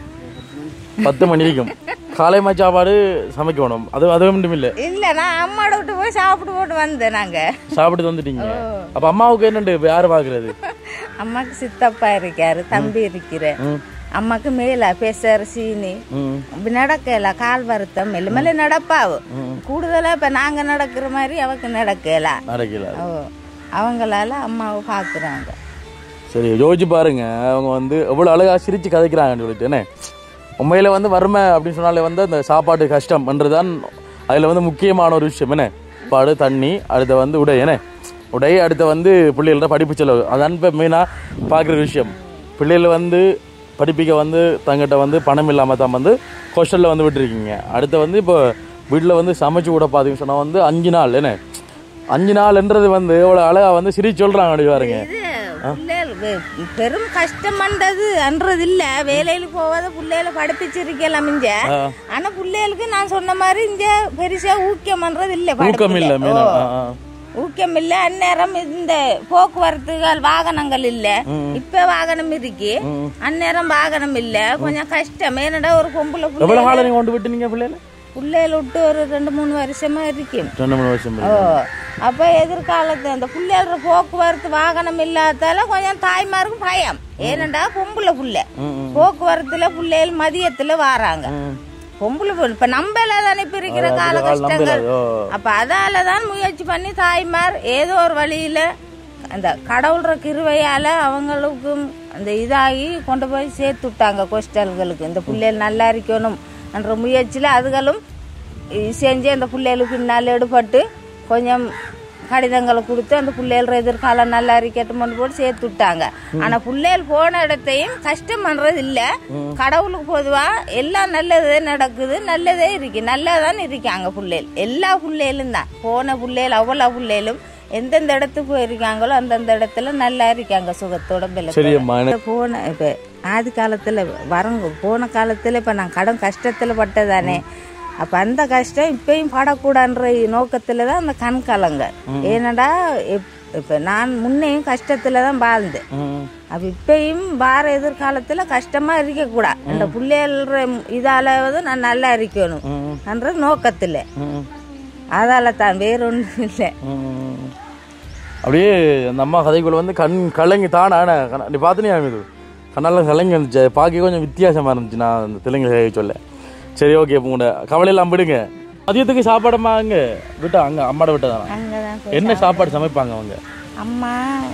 பத்து மணி இருக்கும் காலை மா சாப்பாடு சமைக்கணும் அது அது மட்டும் இல்லை இல்ல நான் அம்மாட விட்டு போய் சாப்பிட்டு போட்டு வந்தேன் நாங்க சாப்பிட்டு வந்துட்டீங்க அப்ப அம்மாவுக்கு என்னண்டு இப்ப யாரு பாக்குறது அம்மாக்கு சித்தப்பா இருக்காரு தம்பி இருக்கிறேன் அம்மாக்கு மேல பெசர் சீனி ம் அப்படி நடக்கல கால் வருத்தம் மெல்ல மெல்ல நடப்பாவு கூடுதலா இப்ப நாங்க நடக்கிற மாதிரி அவக்கு நடக்கல நடக்கல ஓ அவங்களால அம்மாவை பாக்குறாங்க சரி யோசிச்சு பாருங்க அவங்க வந்து எவ்வளவு அழகா சிரிச்சு கதைக்கிறாங்கன்னு சொல்லிட்டு என்ன உண்மையில வந்து வறுமை அப்படின்னு சொன்னாலே வந்து அந்த சாப்பாடு கஷ்டம்ன்றதுதான் அதுல வந்து முக்கியமான ஒரு விஷயம் என்ன சாப்பாடு தண்ணி அடுத்து வந்து உடை என்ன உடை அடுத்து வந்து பிள்ளைகளோட படிப்பு செலவு அதான் இப்போ மெயினாக பார்க்குற விஷயம் பிள்ளைகள் வந்து படிப்பிக்க வந்து தங்கிட்ட வந்து பணம் இல்லாமல் தான் வந்து ஹாஸ்டலில் வந்து விட்டுருக்கீங்க அடுத்து வந்து இப்போ வீட்டில் வந்து சமைச்சு கூட பார்த்தீங்கன்னு சொன்னால் வந்து அஞ்சு நாள் என்ன அஞ்சு நாள்ன்றது வந்து எவ்வளோ அழகா வந்து சிரிச்சு சொல்கிறாங்க அப்படி பாருங்க இது பிள்ளைகள் வெ- பெரும் கஷ்டம்ன்றது அன்றது இல்ல வேலையில போவாத பிள்ளைகளை படிப்பிச்சிருக்கலாம் இங்க ஆனா பிள்ளைகளுக்கு நான் சொன்ன மாதிரி இங்க பெருசா ஊக்கம் பண்றது இல்ல ஊக்கம் இல்லை படிப்புல. மெயினாக ஓ. ஊக்கம் இல்ல அந்நேரம் இந்த போக்குவரத்துகள் வாகனங்கள் இல்ல இப்ப வாகனம் இருக்கு அந்நேரம் வாகனம் இல்ல கொஞ்சம் கஷ்டம் ஏன்னடா ஒரு பொம்பளை புள்ள எவ்வளோ காலம் நீங்கள் கொண்டு விட்டுனீங்க பிள்ளைல பிள்ளைகளை விட்டு ஒரு ரெண்டு மூணு வருஷமா இருக்கும் ரெண்டு மூணு வருஷம் ஓ அப்ப எதிர்காலத்து அந்த பிள்ளைகள போக்குவரத்து வாகனம் இல்லாதால கொஞ்சம் தாய்மாருக்கு பயம் ஏனண்டா பொம்பளை புள்ள போக்குவரத்துல பிள்ளைகள் மதியத்துல வாராங்க பொம்பளை புள்ள இப்ப நம்பல தானே இப்ப இருக்கிற கால கஷ்டங்கள் ஓ அப்ப அதால தான் முயற்சி பண்ணி தாய்மார் ஏதோ ஒரு வழியில அந்த கடவுள்ற கிருவையால அவங்களுக்கும் அந்த இதாகி கொண்டு போய் சேர்த்து விட்டாங்க கோஸ்டல்களுக்கு இந்த பிள்ளைகள் நல்லா இருக்கணும் என்ற முயற்சியில அதுகளும் இ- செஞ்சு அந்த பிள்ளைகளுக்கு பின்னால் எடுபட்டு கொஞ்சம் கடிதங்களை கொடுத்து அந்த பிள்ளைகள எதிர்காலம் நல்லா இருக்கட்டும் கொண்டு போட்டு சேர்த்து விட்டாங்க ஆனா பிள்ளைகள் போன இடத்தையும் கஷ்டம் பண்றது இல்ல கடவுளுக்கு பொதுவா எல்லாம் நல்லதே நடக்குது நல்லதே இருக்கு நல்லதான் இருக்காங்க பிள்ளைகள் எல்லா பிள்ளைகளும் தான் போன பிள்ளைகள் அவ்வளோ பிள்ளைகளும் எந்தெந்த இடத்துக்கு போயிருக்காங்களோ அந்தந்த இடத்துல நல்லா இருக்காங்க சுகத்தோட பலத்தோட சரியம்மா எனக்கு போன இப்போ ஆதி காலத்தில் வரங்க போன காலத்தில் இப்போ நான் கடன் கஷ்டத்தில் பட்டதானே அப்போ அந்த கஷ்டம் இப்பயும் படக்கூடாதுன்ற நோக்கத்தில் தான் அந்த கண் கலங்க ஏன்னடா இப்போ நான் முன்னையும் கஷ்டத்தில் தான் வாழ்ந்தேன் ம். அப்போ இப்பயும் வார எதிர்காலத்தில் கஷ்டமாக இருக்கக்கூடாது அந்த பிள்ளைகள இதால வந்து நான் நல்லா இருக்கணும் என்ற நோக்கத்தில் ம். அதால தான் வேற ஒன்றும் இல்லை ம். அப்படியே அந்த அம்மா கதைக்குள்ள வந்து கண் கலங்கி தானே ஆனா, கண்ண- நீ பார்த்துனியா இது கண்ணெல்லாம் கலங்கி இருந்துச்சு அது பார்க்க கொஞ்சம் வித்தியாசமா இருந்துச்சு நான் அந்த தெலுங்கு கதையை சொல்ல சரி ஓகே இப்போ உங்களோட கவலையெல்லாம் விடுங்க மதியத்துக்கு சாப்பாடுமா அங்க விட்டா அங்க அம்மாட விட்டா தானே அங்கே தான் என்ன சாப்பாடு சமைப்பாங்க அவங்க அம்மா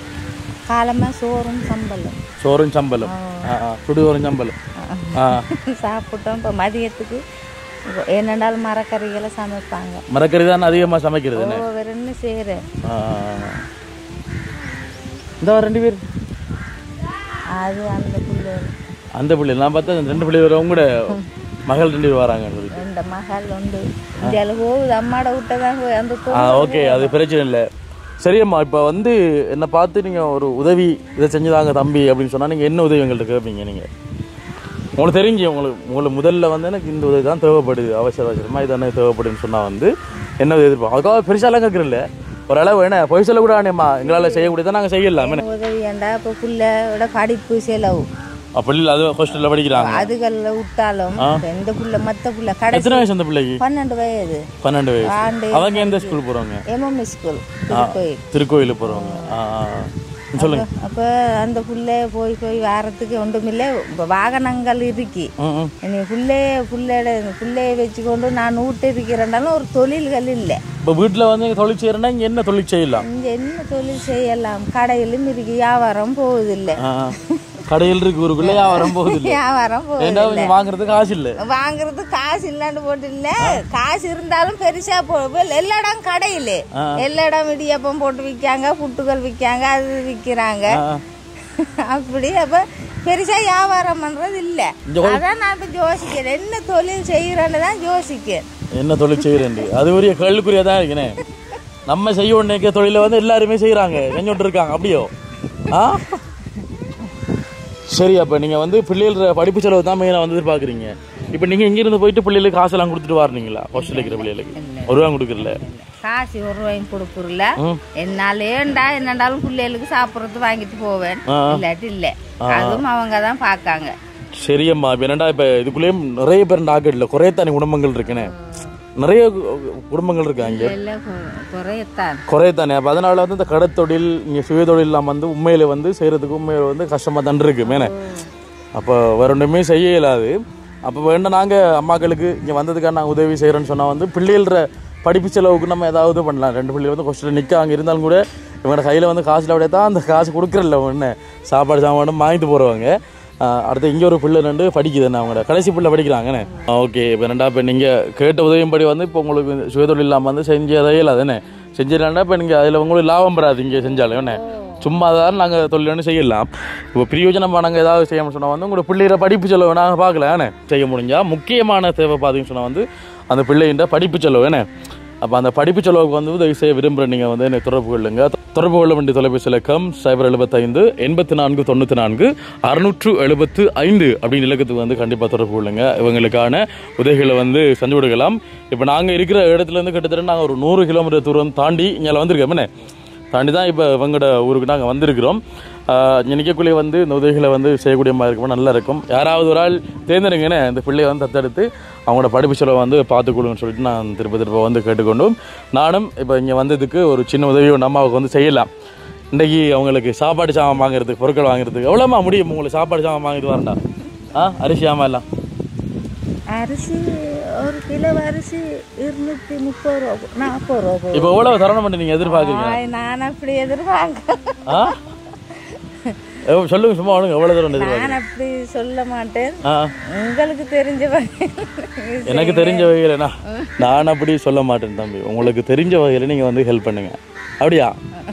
காலமாக சோறும் சம்பளம் சோறும் சம்பளம் ஆ ஆ சுடுசோறும் சம்பளம் ஆ சாப்பிட்டோம் இப்போ மதியத்துக்கு இப்போ என்னென்னாலும் மரக்கறிகளை சமைப்பாங்க மரக்கறி தான் அதிகமாக சமைக்கிறது என்ன ஓ வேற என்ன செய்கிறேன் ஆ. இந்த ரெண்டு பேர் அது அந்த பிள்ளைகள் அந்த பிள்ளை நான் பார்த்தா அந்த ரெண்டு பிள்ளை வரவங்க கூட மகள் ரெண்டு பேர் வராங்கன்னு சொல்லி ரெண்டு மகள் உண்டு இந்தியாவில் போகுது அம்மாட விட்ட தான் போய் அந்த ஆ ஓகே அது பிரச்சனை இல்லை சரியம்மா இப்போ வந்து என்னை பார்த்து நீங்கள் ஒரு உதவி இதை செஞ்சுதாங்க தம்பி அப்படின்னு சொன்னால் நீங்கள் என்ன உதவி எங்கள்கிட்ட கேட்பீங்க நீங்கள் உங்களுக்கு தெரிஞ்சு உங்களுக்கு உங்களுக்கு முதல்ல வந்து எனக்கு இந்த உதவி தான் தேவைப்படுது அவசர அவசரமாக இது என்ன தேவைப்படுதுன்னு சொன்னால் வந்து என்ன உதவி எதிர்ப்போம் அதுக்காக பெருசாலாம் கேட்குறதில்ல ஓரளவு என்ன பொய் சொல்லக்கூட வேணேம்மா எங்களால் செய்யக்கூடியதான் நாங்கள் செய்யலாம் என்ன உதவியாண்டா இப்போ பிள்ளையோட படிப்பு செலவு அப்படி இல்லை அது ஹாஸ்டலில் படிக்கிறாங்க அதுகளில் விட்டாலும் இப்ப எந்த புள்ள மற்ற புள்ள கடைசி எத்தனை வயசு அந்த பிள்ளைக்கு பன்னெண்டு வயது பன்னெண்டு வயசு ஆண்டு அவங்க எந்த ஸ்கூல் போகிறவங்க எம்எம்இ ஸ்கூல் திருக்கோயில் திருக்கோயிலுக்கு போகிறவங்க ஆ ஆ. சொல்லுங்க அப்ப அந்த புள்ளை போய் போய் வாரத்துக்கு ஒன்றுமில்லை இப்ப வாகனங்கள் இருக்கு ம் ம் இனி புள்ளைய புள்ளையோட புள்ளைய வச்சுக்கொண்டு நான் வீட்டு இருக்கிறனாலும் ஒரு தொழில்கள் இல்லை இப்போ வீட்டில் வந்து இங்க தொழில் செய்யறேன்னா இங்கே என்ன தொழில் செய்யலாம் இங்க என்ன தொழில் செய்யலாம் கடையிலும் இருக்கு வியாபாரம் போகுதில்லை ஆ, ஆ. கடையில் இருக்கு ஊருக்குள்ள வியாபாரம் போகுது இல்லை வியாபாரம் போகுது ஏன்னா இங்க வாங்குறதுக்கு காசு இல்லை வாங்குறது காசு இல்லைன்னு போட்டு இல்ல காசு இருந்தாலும் பெருசா போ எல்லா இடம் கடையில எல்லா இடம் இடியப்பம் போட்டு விற்காங்க புட்டுகள் விற்காங்க அது விற்கிறாங்க அப்படி அப்ப பெருசா வியாபாரம் பண்றது இல்ல அதான் நான் இப்ப யோசிக்கிறேன் என்ன தொழில் செய்யறேன்னு தான் யோசிக்கிறேன் என்ன தொழில் செய்யறேன் அது ஒரு கேள்விக்குறியா தான் இருக்கனே நம்ம செய்ய உடனே தொழிலை வந்து எல்லாருமே செய்யறாங்க செஞ்சுட்டு இருக்காங்க அப்படியோ ஆ சரி அப்போ நீங்கள் வந்து பிள்ளைகள படிப்பு செலவு தான் மெயினாக வந்து எதிர்பார்க்குறீங்க இப்போ நீங்கள் இங்கிருந்து போயிட்டு பிள்ளைகளுக்கு காசெல்லாம் கொடுத்துட்டு வரீங்களா ஹாஸ்டலில் இருக்கிற பிள்ளைகளுக்கு ஒரு ரூபா கொடுக்குறல காசு ஒரு ரூபாயும் கொடுக்குறல ம். என்னால ஏண்டா என்னண்டாலும் பிள்ளைகளுக்கு சாப்பிட்றது வாங்கிட்டு போவேன் இல்லாட்டி இல்ல அதுவும் அவங்க தான் பாக்காங்க சரியம்மா இப்போ என்னடா இப்போ இதுக்குள்ளேயும் நிறைய பேர் டாக்கெட்டில் குறையத்தானி குடும்பங்கள் இருக்குண்ணே நிறைய கு- குடும்பங்கள் இருக்காங்க எல்லாம் கு- குறையத்தான் குறையத்தானே அப்போ அதனால வந்து இந்த கடத்தொழில் இங்கே சுயதொழிலாம் வந்து உண்மையில வந்து செய்கிறதுக்கு உண்மையில வந்து கஷ்டமாக தான் இருக்கு மேனே அப்போ வேற ஒன்றுமே செய்ய இயலாது அப்போ வேண்டாம் நாங்கள் அம்மாக்களுக்கு இங்கே வந்ததுக்காக நாங்கள் உதவி செய்கிறோன்னு சொன்னால் வந்து பிள்ளைகள படிப்பு செலவுக்கு நம்ம ஏதாவது பண்ணலாம் ரெண்டு பிள்ளைகள் வந்து ஹாஸ்டலில் நிற்க அங்கே இருந்தாலும் கூட இவங்களோட கையில் வந்து காசில் அப்படியே தான் அந்த காசு கொடுக்குறல்ல ஒன்று சாப்பாடு சாமானும் வாங்கிட்டு போகிறவங்க அடுத்து இங்கே ஒரு பிள்ளை ரெண்டு படிக்குதுண்ணே அவங்களோட கடைசி பிள்ளை படிக்கிறாங்கண்ணே ஓகே இப்போ ரெண்டா இப்போ நீங்கள் கேட்ட உதவியும்படி வந்து இப்போ உங்களுக்கு இந்த சுயதொழில் இல்லாமல் வந்து செஞ்சதே இல்லாதானே செஞ்சிடலாம்னா இப்போ நீங்கள் அதில் உங்களுக்கு லாபம் பெறாது இங்கே செஞ்சாலும் என்ன சும்மா தான் நாங்கள் தொழில் செய்யலாம் இப்போ பிரயோஜனமாக நாங்கள் ஏதாவது செய்யணும்னு சொன்னால் வந்து உங்களோட பிள்ளைகிற படிப்பு செலவு நாங்கள் பார்க்கல ஏண்ணே செய்ய முடிஞ்சா முக்கியமான தேவை பார்த்தீங்கன்னு சொன்னால் வந்து அந்த பிள்ளைகிட்ட படிப்பு செலவு என்ன அப்போ அந்த படிப்பு செலவுக்கு வந்து உதவி செய்ய விரும்புகிற நீங்கள் வந்து என்னை தொடர்பு கொள்ளுங்க தொடர்பு கொள்ள வேண்டிய தொலைபேசி இலக்கம் சைபர் எழுபத்தைந்து எண்பத்தி நான்கு தொண்ணூற்றி நான்கு அறுநூற்று எழுபத்து ஐந்து அப்படின்னு இலக்கத்துக்கு வந்து கண்டிப்பாக தொடர்பு கொள்ளுங்க இவங்களுக்கான உதவிகளை வந்து செஞ்சு கொடுக்கலாம் இப்போ நாங்கள் இருக்கிற இடத்துல இருந்து கிட்டத்தட்ட நாங்கள் ஒரு நூறு கிலோமீட்டர் தூரம் தாண்டி இங்கே வந்திருக்கோம் என்ன தாண்டி தான் இப்போ இவங்களோட ஊருக்கு நாங்கள் வந்திருக்கிறோம் நினைக்கக்குள்ளே வந்து இந்த உதவிகளை வந்து செய்யக்கூடிய மாதிரி இருக்கும் நல்லா இருக்கும் யாராவது ஒரு ஆள் தேர்ந்தெடுங்கன்னு இந்த பிள்ளையை வந்து தத்தெடுத்து அவங்களோட படிப்பு செலவை வந்து பார்த்துக்கொள்ளுங்கன்னு சொல்லிட்டு நான் திருப்ப திருப்ப வந்து கேட்டுக்கொண்டும் நானும் இப்போ இங்கே வந்ததுக்கு ஒரு சின்ன உதவி ஒன்று அம்மாவுக்கு வந்து செய்யலாம் இன்றைக்கி அவங்களுக்கு சாப்பாடு சாமான் வாங்குறதுக்கு பொருட்கள் வாங்குறதுக்கு எவ்வளோமா முடியும் உங்களுக்கு சாப்பாடு சாமான் வாங்கிட்டு வரண்டா ஆ அரிசி ஆமாம் எல்லாம் அரிசி ஒரு கிலோ அரிசி இருநூத்தி முப்பது ரூபா நாற்பது ரூபா போகும். இப்போ எவ்வளோ தரணும் பண்ணி நீங்கள் எதிர்பார்க்குறீங்க ஆய், நான் அப்படி எதிர்பார்க்க ஆ எவ்வளவு- சொல்லுங்க சும்மா ஒழுங்கு எவ்வளோ தரம் எதிர்பார்க்குறீங்க நான் அப்படி சொல்ல மாட்டேன் ஆ உங்களுக்கு தெரிஞ்ச எனக்கு தெரிஞ்ச வகையில் நான் நான் அப்படி சொல்ல மாட்டேன் தம்பி உங்களுக்கு தெரிஞ்ச வகையில் நீங்கள் வந்து ஹெல்ப் பண்ணுங்க அப்படியா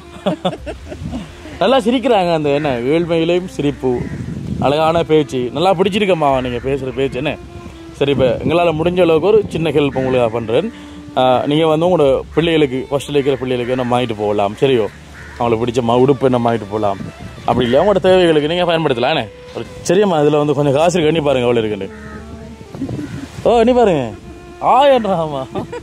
நல்லா சிரிக்கிறாங்க அந்த என்ன ஏழ்மையிலையும் சிரிப்பு அழகான பேச்சு நல்லா பிடிச்சிருக்கம்மா நீங்கள் பேசுகிற பேச்சு என்ன சரி இப்போ எங்களால் முடிஞ்ச அளவுக்கு ஒரு சின்ன ஹெல்ப் உங்களுக்கு பண்ணுறேன் நீங்கள் வந்து உங்களோட பிள்ளைகளுக்கு ஃபஸ்ட்டில் இருக்கிற பிள்ளைகளுக்கு நம்ம வாங்கிட்டு போகலாம் சரியோ அவங்களுக்கு பிடிச்ச ம உடுப்பு நம்ம வாங்கிட்டு போகலாம் அப்படி இல்லை உங்களோட தேவைகளுக்கு நீங்கள் பயன்படுத்தலாம் என்ன ஒரு சரியம்மா இதில் வந்து கொஞ்சம் காசு இருக்கு எண்ணி பாருங்க எவ்வளோ இருக்குன்னு ஓ நீ பாருங்க ஆயிரம் ரூபாமா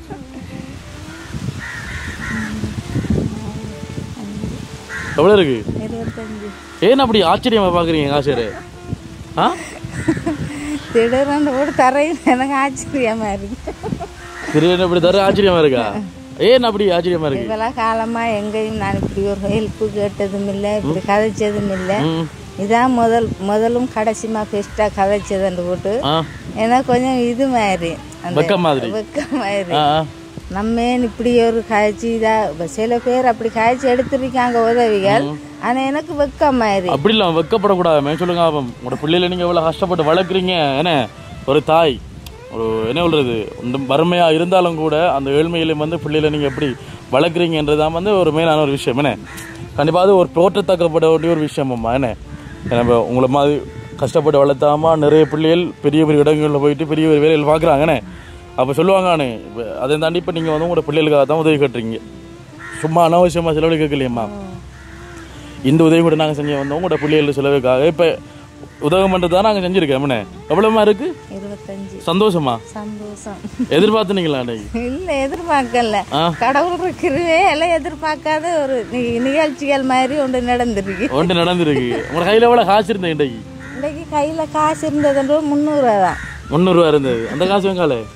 எவ்வளோ இருக்கு இருபத்தஞ்சு ஏன் அப்படி ஆச்சரியமா பாக்குறீங்க காசேரு ஆ திடீர்னு கூட தரையில் எனக்கு ஆச்சரியமா இருக்கு திடீர்னு இப்படி தர ஆச்சரியமா இருக்கா ஏன் அப்படி ஆச்சரியமா இருக்கு இவ்வளவு காலமா எங்கேயும் நான் இப்படி ஒரு ஹெல்ப் கேட்டதும் இல்லை இப்படி கதைச்சதும் இல்லை ம். இதான் முதல் முதலும் கடைசிமா பெஸ்டா கதைச்சதுன்னு போட்டு ஆ எனக்கு கொஞ்சம் இது மாதிரி அந்த வெக்க மாதிரி வெக்க மாதிரி ஆ ஆ. நம்ம ஏன் இப்படி ஒரு காய்ச்சி இதா இப்ப சில பேர் அப்படி காய்ச்சி எடுத்திருக்காங்க உதவிகள் ஆனா எனக்கு வெக்க மாதிரி அப்படி இல்லை வெக்கப்படக்கூடாது மேம் சொல்லுங்க பாப்போம் உங்களோட பிள்ளைகளை நீங்க எவ்வளவு கஷ்டப்பட்டு வளர்க்குறீங்க என்ன ஒரு தாய் ஒரு என்ன சொல்றது ஒன்றும் வறுமையா இருந்தாலும் கூட அந்த ஏழ்மையிலும் வந்து பிள்ளைகளை நீங்க எப்படி வளர்க்குறீங்கன்றதான் வந்து ஒரு மெயினான ஒரு விஷயம் என்ன கண்டிப்பா அது ஒரு போற்றத்தக்கப்பட வேண்டிய ஒரு விஷயமம்மா என்ன நம்ம உங்களை மாதிரி கஷ்டப்பட்டு வளர்த்தாம நிறைய பிள்ளைகள் பெரிய பெரிய இடங்களில் போயிட்டு பெரிய பெரிய வேலைகள் பார்க்குறாங்கண்ணே அப்போ சொல்லுவாங்கண்ணே இப்போ அதை தாண்டி இப்போ நீங்கள் வந்து உங்களோட பிள்ளைகளுக்காக தான் உதவி கட்டுறீங்க சும்மா அனாவசியமாக செலவழி கேட்கலையம்மா இந்த உதவி கூட நாங்கள் செஞ்சு வந்தோம் உங்களோட பிள்ளைகள் செலவுக்காக இப்போ உதவி பண்ணுறது தான் நாங்கள் செஞ்சுருக்கோம் என்ன எவ்வளோமா இருக்கு இருபத்தஞ்சு சந்தோஷமா சந்தோஷம் எதிர்பார்த்துனீங்களா அன்னைக்கு இல்ல எதிர்பார்க்கல ஆ. கடவுள் இருக்கிறவே எல்லாம் எதிர்பார்க்காத ஒரு நி- நிகழ்ச்சிகள் மாதிரி ஒன்று நடந்திருக்கு ஒன்று நடந்திருக்கு உங்களோட கையில் எவ்வளோ காசு இருந்தேன் இன்றைக்கு இன்னைக்கு கையில காசு இருந்ததுன்ற முந்நூறுவா தான் முந்நூறுரூவா இருந்தது அந்த காசு வெங்கால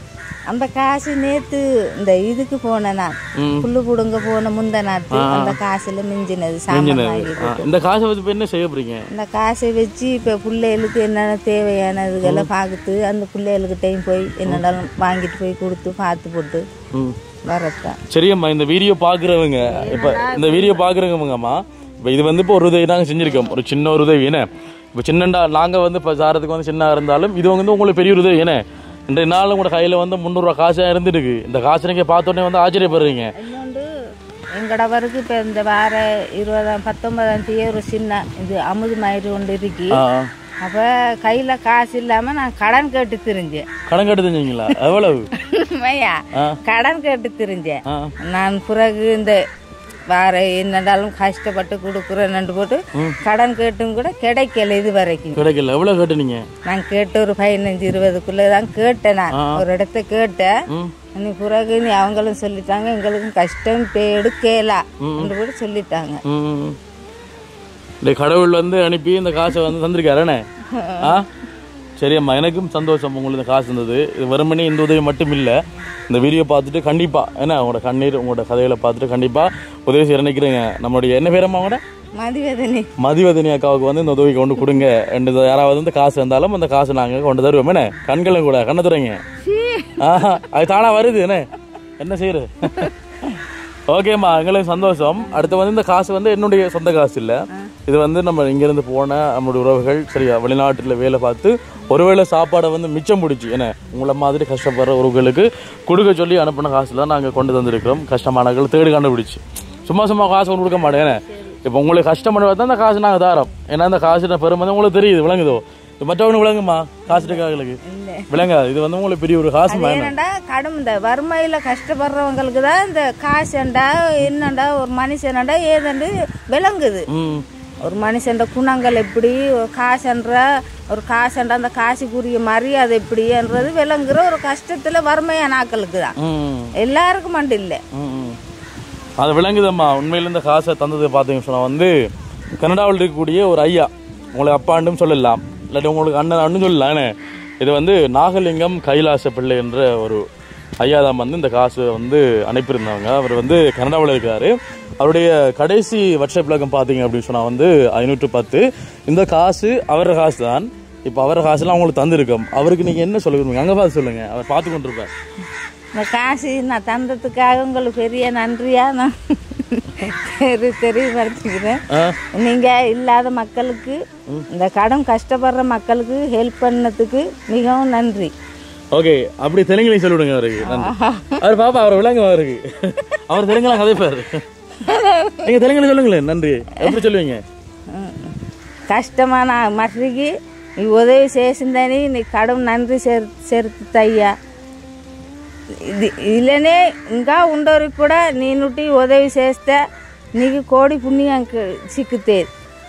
அந்த காசு நேத்து இந்த இதுக்கு போனேன் நான் புல்லு புடுங்க போன முந்த நாத்து அந்த காசுல மிஞ்சினது சாமான் வாங்கிட்டு ஆ, இந்த காசை வச்சு இப்போ என்ன செய்ய போறீங்க இந்த காசை வச்சு இப்போ பிள்ளைகளுக்கு என்னென்ன தேவையானதுகளை பார்த்து அந்த பிள்ளைகளுக்கிட்டையும் போய் என்னென்னாலும் வாங்கிட்டு போய் கொடுத்து பார்த்து போட்டு ம் வரத்தான் சரியம்மா இந்த வீடியோ பார்க்குறவங்க இப்போ இந்த வீடியோ பார்க்குறவங்கம்மா இப்போ இது வந்து இப்போ ஒரு உதவி நாங்கள் செஞ்சுருக்கோம் ஒரு சின்ன ஒரு உதவி என்ன இப்போ சின்னண்டா நாங்கள் வந்து இப்போ சாரத்துக்கு வந்து சின்ன இருந்தாலும் இது வந்து உங்களுக்கு பெரிய ஒரு உதவி என்ன இன்றைய நாள் உங்களோட கையில் வந்து முந்நூறுரூவா காசாக இருந்துருக்கு இந்த காசை நீங்கள் பார்த்தோன்னே வந்து ஆச்சரியப்படுறீங்க இன்னொன்று எங்கடவருக்கு இப்போ இந்த வார இருபதாம் பத்தொன்பதாம் தேதி ஒரு சின்ன இது அமுது மயிறு ஒன்று இருக்கு ஆ அப்போ கையில் காசு இல்லாமல் நான் கடன் கேட்டு திரிஞ்சேன் கடன் கட்டு தெரிஞ்சிங்களா எவ்வளவு ஐயா ஆ. கடன் கேட்டு திரிஞ்சேன் ஆ நான் பிறகு இந்த வார என்னடாலும் கஷ்டப்பட்டு கொடுக்குறேன்னு போட்டு கடன் கேட்டும் கூட கிடைக்கல இது வரைக்கும் கிடைக்கல எவ்வளோ கட்டுனீங்க நான் கேட்ட ஒரு பதினஞ்சு இருபதுக்குள்ள தான் கேட்டேன் நான் ஒரு இடத்த கேட்டேன் நீ பிறகு நீ அவங்களும் சொல்லிட்டாங்க எங்களுக்கும் கஷ்டம் இப்போ எடுக்கலாம் என்று கூட சொல்லிட்டாங்க ம் இந்த கடவுள் வந்து அனுப்பி இந்த காசை வந்து தந்திருக்காருண்ணே ஆ சரியம்மா எனக்கும் சந்தோஷம் உங்களுக்கு இந்த காசு இருந்தது இது வெறுமனே இந்த உதவி மட்டும் இல்லை இந்த வீடியோ பார்த்துட்டு கண்டிப்பாக என்ன உங்களோட கண்ணீர் உங்களோட கதைகளை பார்த்துட்டு கண்டிப்பாக உதவி செய்ய நினைக்கிறேங்க நம்மளுடைய என்ன பேரம்மா கூட மதிவேதனி மதிவதனி அக்காவுக்கு வந்து இந்த உதவி கொண்டு கொடுங்க ரெண்டு இது யாராவது வந்து காசு இருந்தாலும் அந்த காசை நாங்கள் கொண்டு தருவோம் என்ன கண்களும் கூட கண்ணை துறைங்க ஆஹா அது தானா வருது என்ன என்ன செய்யுது ஓகேம்மா எங்களுக்கு சந்தோஷம் அடுத்து வந்து இந்த காசு வந்து என்னுடைய சொந்த காசு இல்லை இது வந்து நம்ம இங்கேருந்து போன நம்மளுடைய உறவுகள் சரியா வெளிநாட்டில் வேலை பார்த்து ஒருவேளை சாப்பாடை வந்து மிச்சம் பிடிச்சி என்ன உங்களை மாதிரி கஷ்டப்படுற உறவுகளுக்கு கொடுக்க சொல்லி அனுப்பின காசுல நாங்கள் கொண்டு தந்திருக்கிறோம் கஷ்டமானவர்கள் தேடி கண்டுபிடிச்சி சும்மா சும்மா காசு கொண்டு கொடுக்க மாட்டேன் என்ன இப்போ உங்களுக்கு கஷ்டம் பண்ணி தான் அந்த காசு நாங்கள் தாரோம் ஏன்னா அந்த காசு பெருமை வந்து உங்களுக்கு தெரியுது விளங்குதோ இது மற்றவனுக்கு விளங்குமா காசு இருக்காங்களுக்கு விளங்காது இது வந்து உங்களுக்கு பெரிய ஒரு காசு மேம் ஏனண்டா கடும் இந்த வறுமையில கஷ்டப்படுறவங்களுக்கு தான் இந்த காசுண்டா என்னண்டா ஒரு மனுஷனண்டா ஏதண்டு விளங்குது ம் ஒரு மனுஷன் குணங்கள் எப்படி ஒரு காசுன்ற ஒரு காசுண்டா அந்த காசுக்குரிய மரியாதை எப்படின்றது விளங்குற ஒரு கஷ்டத்துல வறுமையான ஆக்களுக்கு தான் ம் எல்லாருக்கும் மட்டும் இல்லை ம், ம். அது விளங்குதம்மா உண்மையில இந்த காசை தந்தது பார்த்தீங்கன்னு சொன்னா வந்து கனடாவில் இருக்கக்கூடிய ஒரு ஐயா உங்களை அப்பாண்டும் சொல்லலாம் இல்லாட்டி உங்களுக்கு அண்ணன் அண்ணன் சொல்லலாம் என்ன? இது வந்து நாகலிங்கம் கைலாச பிள்ளை என்ற ஒரு ஐயா தான் வந்து இந்த காசு வந்து அனுப்பியிருந்தாங்க அவர் வந்து கனடாவில் இருக்காரு அவருடைய கடைசி வருஷ விளக்கம் பார்த்தீங்க அப்படின்னு சொன்னால் வந்து ஐநூற்று பத்து இந்த காசு அவர காசு தான் இப்போ அவர காசுலாம் உங்களுக்கு தந்திருக்கோம் அவருக்கு நீங்கள் என்ன சொல்ல விரும்புங்க அங்கே பார்த்து சொல்லுங்கள் அவர் பார்த்து கொண்டிருப்பார் இந்த காசு நான் தந்ததுக்காக உங்களுக்கு பெரிய நன்றியா நான் தெரி தெரியப்படுத்திக்கிறேன் ஆ நீங்க இல்லாத மக்களுக்கு இந்த கடன் கஷ்டப்படுற மக்களுக்கு ஹெல்ப் பண்ணதுக்கு மிகவும் நன்றி ஓகே அப்படி தெலுங்குலையும் சொல்லிவிடுங்க அவருக்கு நன்றி அவர் பாப்பா அவர் விளங்க அவருக்கு அவர் தெலுங்குலாம் கதைப்பார் நீங்க தெலுங்குல சொல்லுங்களேன் நன்றி எப்படி சொல்லுவீங்க ம். కష్టమైన మట్టికి ఈ ఉదవి చేసిందని నీ కడుపు నంది చేరుతాయ్యా ఇది ఇలానే ఇంకా ఉండరు కూడా నేనుటి ఉదవి చేస్తే నీకు కోడి పుణ్యం సిక్కుతేది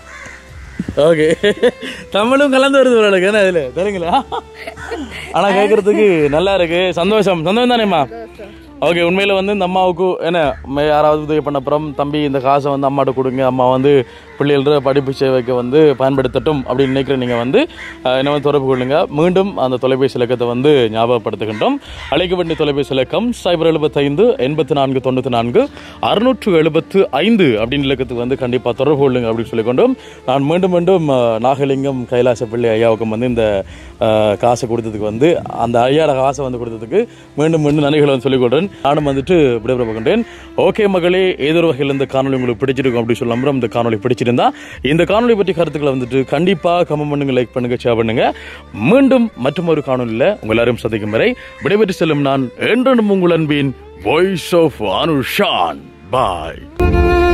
ஓகே தமிழும் கலந்து வருது உங்களுக்கு என்ன இதுல தெலுங்குல ஆனா கேட்கறதுக்கு நல்லா இருக்கு சந்தோஷம் சந்தோஷம் தானேம்மா ஓகே உண்மையில வந்து இந்த அம்மாவுக்கு என்ன ம- யாராவது உதவி பண்ண அப்புறம் தம்பி இந்த காசை வந்து அம்மாட்ட கொடுங்க அம்மா வந்து பிள்ளைகள படிப்பு சேவைக்கு வந்து பயன்படுத்தட்டும் அப்படின்னு நினைக்கிற நீங்க வந்து அஹ், என்ன வந்து தொடர்பு கொள்ளுங்க மீண்டும் அந்த தொலைபேசி இலக்கத்தை வந்து ஞாபகப்படுத்துகின்றோம் அழைக்க வேண்டிய தொலைபேசி இலக்கம் சைபர் எழுபத்தைந்து எண்பத்தி நான்கு தொண்ணூற்றி நான்கு அறுநூற்று எழுபத்து ஐந்து அப்படின்னு இலக்கத்துக்கு வந்து கண்டிப்பாக தொடர்பு கொள்ளுங்க அப்படின்னு சொல்லிக்கொண்டும் நான் மீண்டும் மீண்டும் அஹ், நாகலிங்கம் கைலாச பிள்ளை ஐயாவுக்கும் வந்து இந்த அஹ், காசை கொடுத்ததுக்கு வந்து அந்த ஐயாவோட காசை வந்து கொடுத்ததுக்கு மீண்டும் மீண்டும் நன்றிகளை வந்து சொல்லிக்கொள்றேன் நானும் வந்துட்டு விடைபெற போகின்றேன் ஓகே மகளே ஏதோ ஒரு வகையில் இந்த காணொலி உங்களுக்கு பிடிச்சிருக்கும் அப்படின்னு சொல்ல நம்புறோம் இந்த காணொலி பிடிச்சிருந்தா இந்த காணொலி பற்றி கருத்துக்களை வந்துட்டு கண்டிப்பாக கமெண்ட் பண்ணுங்க லைக் பண்ணுங்க ஷேர் பண்ணுங்க மீண்டும் மற்றும் ஒரு காணொலியில் உங்கள் எல்லாரும் சந்திக்கும் வரை விடைபெற்று செல்லும் நான் என்றும் உங்கள் அன்பின் வாய்ஸ் ஆஃப் அனுஷான் பாய்